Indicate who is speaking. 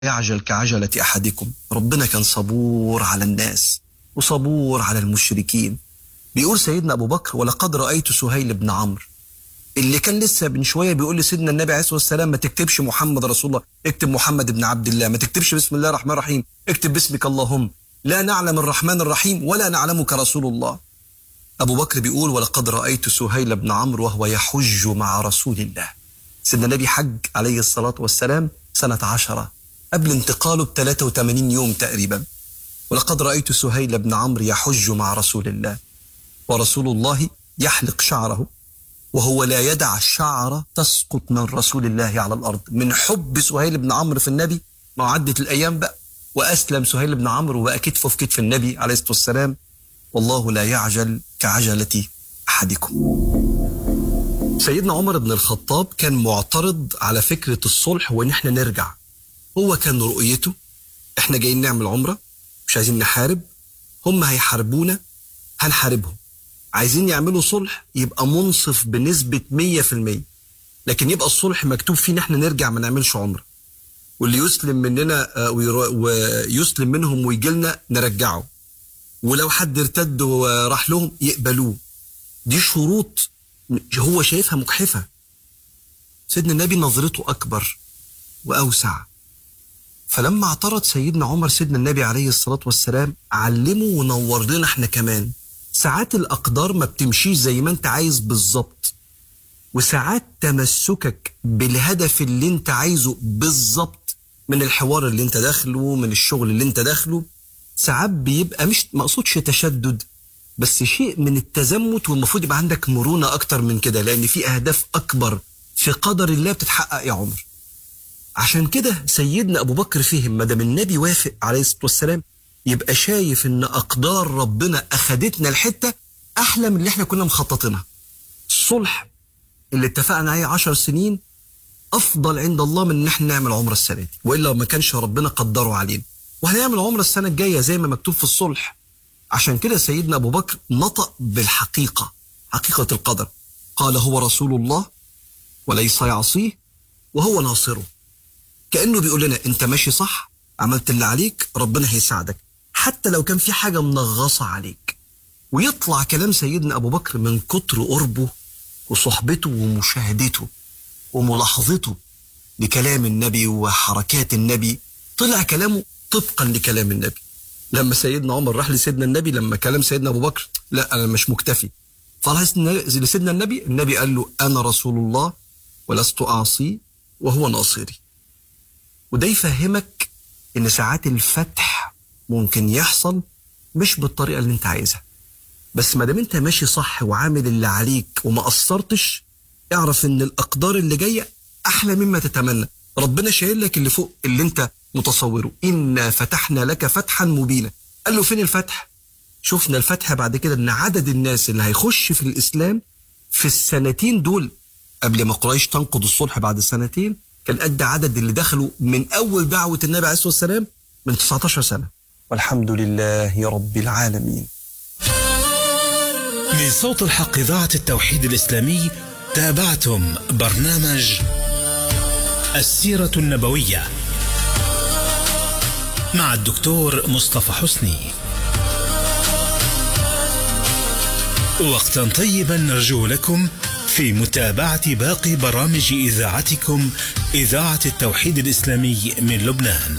Speaker 1: يعجل كعجلة أحدكم ربنا كان صبور على الناس وصبور على المشركين بيقول سيدنا أبو بكر ولقد رأيت سهيل بن عمرو اللي كان لسه من شويه بيقول لسيدنا النبي عليه الصلاه والسلام ما تكتبش محمد رسول الله اكتب محمد بن عبد الله ما تكتبش بسم الله الرحمن الرحيم اكتب باسمك اللهم لا نعلم الرحمن الرحيم ولا نعلمك رسول الله ابو بكر بيقول ولقد رايت سهيل بن عمرو وهو يحج مع رسول الله سيدنا النبي حج عليه الصلاه والسلام سنه عشرة قبل انتقاله ب 83 يوم تقريبا ولقد رايت سهيل بن عمرو يحج مع رسول الله ورسول الله يحلق شعره وهو لا يدع الشعر تسقط من رسول الله على الارض من حب سهيل بن عمرو في النبي ما عدت الايام بقى واسلم سهيل بن عمرو وبقى كتفه في كتف النبي عليه الصلاه والسلام والله لا يعجل كعجله احدكم. سيدنا عمر بن الخطاب كان معترض على فكره الصلح وان احنا نرجع. هو كان رؤيته احنا جايين نعمل عمره مش عايزين نحارب هم هيحاربونا هنحاربهم. عايزين يعملوا صلح يبقى منصف بنسبة 100% لكن يبقى الصلح مكتوب فيه ان احنا نرجع ما نعملش عمرة واللي يسلم مننا آه، ويرا- ويسلم منهم ويجي لنا نرجعه ولو حد ارتد وراح لهم يقبلوه دي شروط هو شايفها مجحفة سيدنا النبي نظرته أكبر وأوسع فلما اعترض سيدنا عمر سيدنا النبي عليه الصلاة والسلام علمه ونور لنا احنا كمان ساعات الأقدار ما بتمشيش زي ما انت عايز بالظبط وساعات تمسكك بالهدف اللي انت عايزه بالظبط من الحوار اللي انت داخله من الشغل اللي انت داخله ساعات بيبقى مش مقصودش تشدد بس شيء من التزمت والمفروض يبقى عندك مرونة أكتر من كده لأن في أهداف أكبر في قدر الله بتتحقق يا عمر عشان كده سيدنا أبو بكر فهم ما دام النبي وافق عليه الصلاة والسلام يبقى شايف إن أقدار ربنا أخدتنا الحتة أحلى من اللي إحنا كنا مخططينها الصلح اللي اتفقنا عليه عشر سنين أفضل عند الله من إن إحنا نعمل عمرة السنة دي وإلا ما كانش ربنا قدره علينا وهنعمل عمرة السنة الجاية زي ما مكتوب في الصلح عشان كده سيدنا أبو بكر نطق بالحقيقة حقيقة القدر قال هو رسول الله وليس يعصيه وهو ناصره كأنه بيقول لنا أنت ماشي صح عملت اللي عليك ربنا هيساعدك حتى لو كان في حاجة منغصة عليك ويطلع كلام سيدنا أبو بكر من كتر قربه وصحبته ومشاهدته وملاحظته لكلام النبي وحركات النبي طلع كلامه طبقا لكلام النبي لما سيدنا عمر راح لسيدنا النبي لما كلام سيدنا ابو بكر لا انا مش مكتفي فراح لسيدنا النبي النبي قال له انا رسول الله ولست اعصي وهو ناصري وده يفهمك ان ساعات الفتح ممكن يحصل مش بالطريقه اللي انت عايزها بس ما دام انت ماشي صح وعامل اللي عليك وما قصرتش اعرف ان الاقدار اللي جايه احلى مما تتمنى ربنا شايل لك اللي فوق اللي انت متصوره انا فتحنا لك فتحا مبينا قال له فين الفتح شفنا الفتح بعد كده ان عدد الناس اللي هيخش في الاسلام في السنتين دول قبل ما قريش تنقض الصلح بعد سنتين كان قد عدد اللي دخلوا من اول دعوه النبي عليه الصلاه والسلام من 19 سنه والحمد لله رب العالمين
Speaker 2: من صوت الحق إذاعة التوحيد الإسلامي تابعتم برنامج السيرة النبوية مع الدكتور مصطفى حسني وقتا طيبا نرجو لكم في متابعة باقي برامج إذاعتكم إذاعة التوحيد الإسلامي من لبنان